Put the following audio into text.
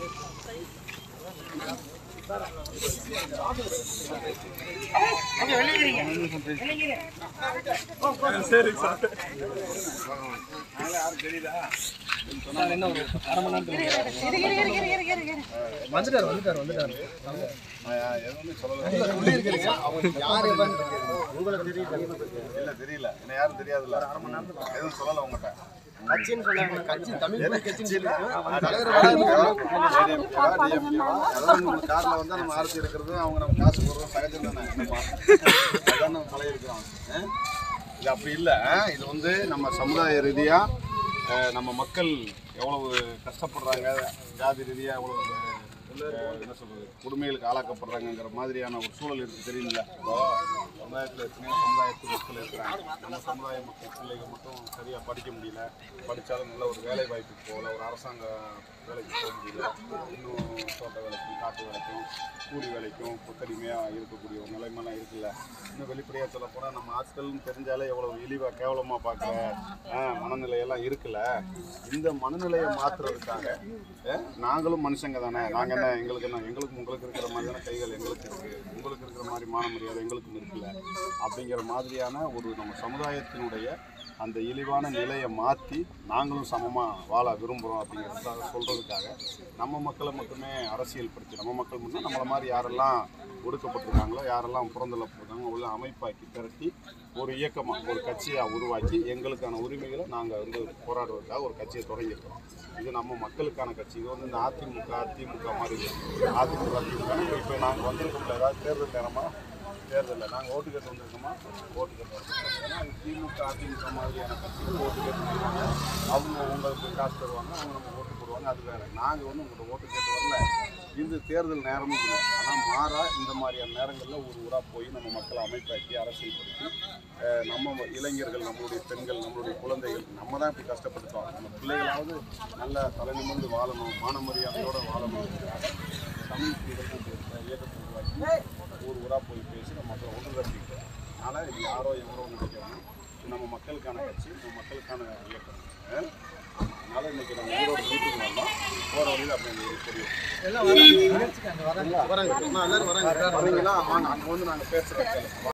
வந்துட்டாரு வந்துட்டாரு வந்துட்டாரு இல்ல தெரியல என்ன யாரும் தெரியாதுல்ல எதுவும் சொல்லல உங்ககிட்ட கட்சின்னு சொன்னாங்க கட்சி தமிழ் கட்சின்னு கார்ல வந்து நம்ம அரசு இருக்கிறது அவங்க நம்ம காசு போடுறோம் சகஜம் தானே நம்ம அதான் நம்ம பழைய இருக்கிறோம் இது அப்படி இல்லை இது வந்து நம்ம சமுதாய ரீதியா அஹ், நம்ம மக்கள் எவ்வளவு கஷ்டப்படுறாங்க ஜாதி ரீதியா எவ்வளவு அஹ், என்ன சொல்றது கொடுமைகளுக்கு ஆளாக்கப்படுறாங்கங்கிற மாதிரியான ஒரு சூழல் இருக்கு தெரியுமில்ல இப்போ சமுதாயத்தில் எத்தனையோ சமுதாயத்து மக்கள் இருக்கிறாங்க நம்ம சமுதாய மக்கள் பிள்ளைகள் மட்டும் சரியா படிக்க முடியல படித்தாலும் நல்ல ஒரு வேலை வாய்ப்புக்கு போகல ஒரு அரசாங்க வேலைக்கு போக முடியல இன்னும் தோட்ட வேலைக்கும் காட்டு வேலைக்கும் கூலி வேலைக்கும் கொத்தடிமையாக இருக்கக்கூடிய ஒரு நிலைமைலாம் இருக்குல்ல இன்னும் வெளிப்படையாக சொல்ல போனால் நம்ம ஆட்கள்னு தெரிஞ்சாலே எவ்வளோ இழிவாக கேவலமாக பார்க்குற மனநிலையெல்லாம் இருக்குல்ல இந்த மனநிலையை மாற்றுறதுக்காக அஹ், நாங்களும் மனுஷங்க தானே நாங்கள் என்ன எங்களுக்கு என்ன எங்களுக்கும் உங்களுக்கு இருக்கிற மாதிரி தானே கைகள் எங்களுக்கு இருக்குது உங்களுக்கு இருக்கிற மாதிரி மான மரியாதை எங்களுக்கும் இருக்குல்ல அப்படிங்கிற மாதிரியான ஒரு நம்ம சமுதாயத்தினுடைய அந்த இழிவான நிலையை மாற்றி நாங்களும் சமமாக வாழ விரும்புகிறோம் அப்படிங்கிறதுக்காக சொல்கிறதுக்காக நம்ம மக்களை மட்டுமே அரசியல் படுத்தி நம்ம மக்கள் மட்டும் நம்மளை மாதிரி யாரெல்லாம் ஒடுக்கப்பட்டிருக்காங்களோ யாரெல்லாம் புறந்தள்ளப்பட்டிருக்காங்களோ உள்ள அமைப்பாக்கி திரட்டி ஒரு இயக்கமாக ஒரு கட்சியாக உருவாக்கி எங்களுக்கான உரிமைகளை நாங்கள் வந்து போராடுவதற்காக ஒரு கட்சியை தொடங்கியிருக்கிறோம் இது நம்ம மக்களுக்கான கட்சி இது வந்து இந்த அதிமுக திமுக மாதிரி இல்லை. அதிமுக திமுக இப்போ நாங்கள் வந்திருக்கோம்ல ஏதாவது தேர்தல் நேரமாக தேர்தலில் நாங்கள் ஓட்டு கேட்டு வந்திருக்கோமா ஓட்டு கேட்டு வந்திருக்கோம் ஏன்னா இது திமுக அதிமுக மாதிரியான கட்சிகள் ஓட்டு கேட்டு வருவாங்க அவங்க உங்களுக்கு காசு தருவாங்க அவங்க நம்ம ஓட்டு போடுவாங்க அது வேறு நாங்கள் வந்து உங்கள்கிட்ட ஓட்டு கேட்டு வரல இந்த தேர்தல் நேரமும் இல்லை ஆனால் மாறா இந்த மாதிரியான நேரங்களில் ஒரு ஊராக போய் நம்ம மக்களை அமைப்பாக்கி அரசியல்படுத்தி அஹ், நம்ம இளைஞர்கள் நம்மளுடைய பெண்கள் நம்மளுடைய குழந்தைகள் நம்ம தான் இப்படி கஷ்டப்படுத்தோம் நம்ம பிள்ளைகளாவது நல்ல தலை நிமிர்ந்து வாழணும் மான மரியாதையோடு வாழணும் தமிழ் இயக்கத்தை இயக்கத்தை உருவாக்கி ஊர் ஊராக போய் பேசி நம்ம மக்களை ஒன்று தட்டிக்கிட்டோம் அதனால் இது யாரோ எவரோ நினைக்கிறோம் இது நம்ம மக்களுக்கான கட்சி நம்ம மக்களுக்கான இயக்கம் அஹ்? அதனால இன்னைக்கு நம்ம ஊரோட மீட்டிங் வந்தோம் போகிற வழியில் அப்படி எங்களுக்கு தெரியும் எல்லாம் வராங்க நிகழ்ச்சிக்கு அங்க வராங்க வராங்க எல்லாரும் வராங்க வரீங்களா வாங்க அங்கே வந்து நாங்கள் பேசுகிறோம்